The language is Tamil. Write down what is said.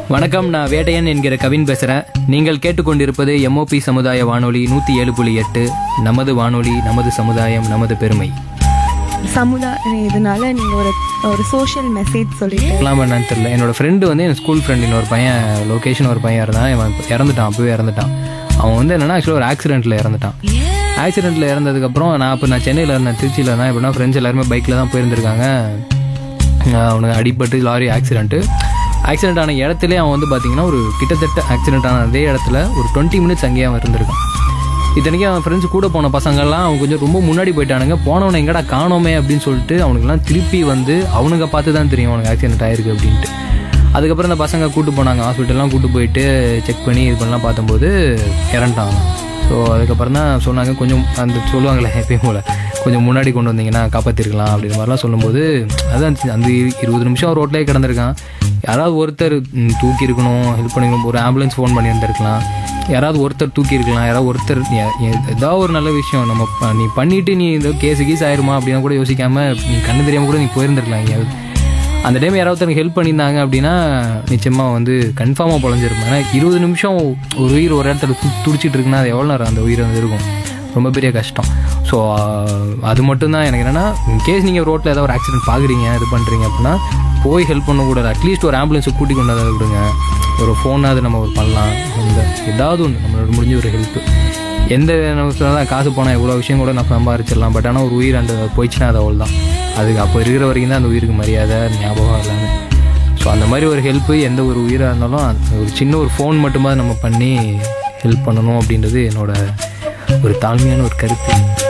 வணக்கம் நான் வேட்டையன் என்கிற கவின் பேசுகிறேன் நீங்கள் கேட்டுக்கொண்டிருப்பது எம்ஓபி சமுதாய வானொலி நூற்றி ஏழு புள்ளி எட்டு நமது வானொலி நமது சமுதாயம் நமது பெருமை சமுதாய இதனால நீங்க ஒரு ஒரு சோஷியல் மெசேஜ் சொல்லிட்டு எல்லாம் என்னன்னு தெரியல என்னோட ஃப்ரெண்டு வந்து என் ஸ்கூல் ஃப்ரெண்டு இன்னொரு பையன் லொக்கேஷன் ஒரு பையன் இருந்தான் இவன் இப்ப இறந்துட்டான் அப்பவே இறந்துட்டான் அவன் வந்து என்னன்னா ஆக்சுவலாக ஒரு ஆக்சிடென்ட்டில் இறந்துட்டான் ஆக்சிடென்ட்டில் இறந்ததுக்கப்புறம் நான் இப்போ நான் சென்னையில் இருந்தேன் திருச்சியில் இருந்தேன் எப்படின்னா ஃப்ரெண்ட்ஸ் எல்லாருமே பைக்கில் தான் போயிருந்திருக்காங்க ஆஹ் அவனுக்கு அடிபட்டு லாரி ஆக்சிடென்ட்டு ஆக்சிடென்ட் ஆன இடத்துல அவன் வந்து பார்த்தீங்கன்னா ஒரு கிட்டத்தட்ட ஆக்சிடென்ட் ஆன அதே இடத்துல ஒரு டுவெண்ட்டி மினிட்ஸ் அங்கேயே அவன் இருந்திருக்கான் இத்தனைக்கும் அவன் ஃப்ரெண்ட்ஸ் கூட போன பசங்கள்லாம் அவன் கொஞ்சம் ரொம்ப முன்னாடி போயிட்டானுங்க போனவனை எங்கடா காணோமே அப்படின்னு சொல்லிட்டு அவனுக்குலாம் திருப்பி வந்து அவனுங்க பார்த்து தான் தெரியும் அவனுக்கு ஆக்சிடென்ட் ஆயிருக்கு அப்படின்ட்டு அதுக்கப்புறம் இந்த பசங்க கூட்டு போனாங்க ஹாஸ்பிட்டல்லாம் கூட்டு போயிட்டு செக் பண்ணி இது பண்ணலாம் பார்த்தம்போது இறந்துட்டான் ஸோ அதுக்கப்புறம் தான் சொன்னாங்க கொஞ்சம் அந்த சொல்லுவாங்களே எப்பயும் போல கொஞ்சம் முன்னாடி கொண்டு வந்தீங்கன்னா காப்பாற்றிருக்கலாம் அப்படின்ற மாதிரிலாம் சொல்லும்போது அதான் அந்த இரு- இருபது நிமிஷம் ரோட்லேயே கிடந்திருக்கான் யாராவது ஒருத்தர் ம், தூக்கி இருக்கணும் ஹெல்ப் பண்ணிக்கணும் ஒரு ஆம்புலன்ஸ் ஃபோன் பண்ணி இருந்திருக்கலாம் யாராவது ஒருத்தர் தூக்கி இருக்கலாம் யாராவது ஒருத்தர் எ- எ- ஏதாவது ஒரு நல்ல விஷயம் நம்ம ப- நீ பண்ணிட்டு நீ இந்த கேஸ் கீஸ் ஆயிருமா அப்படின்னு கூட யோசிக்காம நீ கண்ணு தெரியாம கூட நீ போயிருந்திருக்கலாம் எங்கேயாவது அந்த டைம் யாராவது எனக்கு ஹெல்ப் பண்ணியிருந்தாங்க அப்படின்னா நிச்சயமாக வந்து கன்ஃபார்மாக பொழஞ்சிருப்பேன் ஏன்னா இருபது நிமிஷம் ஒரு உயிர் ஒரு இடத்துல து துடிச்சிட்டு இருக்குன்னா அது எவ்வளோ நேரம் அந்த உயிர் வந்து இருக்கும் ரொம்ப பெரிய கஷ்டம் ஸோ அது மட்டும்தான் எனக்கு என்னென்னா கேஸ் நீங்கள் ரோட்டில் ஏதாவது ஒரு ஆக்சிடென்ட் பார்க்குறீங்க இது பண்ணுறீங்க அப்படின்னா போய் ஹெல்ப் பண்ணக்கூடாது அட்லீஸ்ட் ஒரு ஆம்புலன்ஸை கூட்டி கொண்டு வந்து விடுங்க ஒரு ஃபோனாவது நம்ம ஒரு பண்ணலாம் இந்த ஏதாவது ஒன்று நம்மளோட முடிஞ்ச ஒரு ஹெல்ப்பு எந்த நேரத்துல தான் காசு போனால் எவ்வளோ விஷயம் கூட நம்ம சம்பாரிச்சிடலாம் பட் ஆனால் ஒரு உயிர் அந்த போயிடுச்சுன்னா அது அவ்வளோ தான் அதுக்கு அப்போ இருக்கிற வரைக்கும் தான் அந்த உயிருக்கு மரியாதை ஞாபகம் எல்லாமே ஸோ அந்த மாதிரி ஒரு ஹெல்ப்பு எந்த ஒரு உயிராக இருந்தாலும் அந்த ஒரு சின்ன ஒரு ஃபோன் மட்டுமாவது நம்ம பண்ணி ஹெல்ப் பண்ணணும் அப்படின்றது என்னோட ஒரு தாழ்மையான ஒரு கருத்து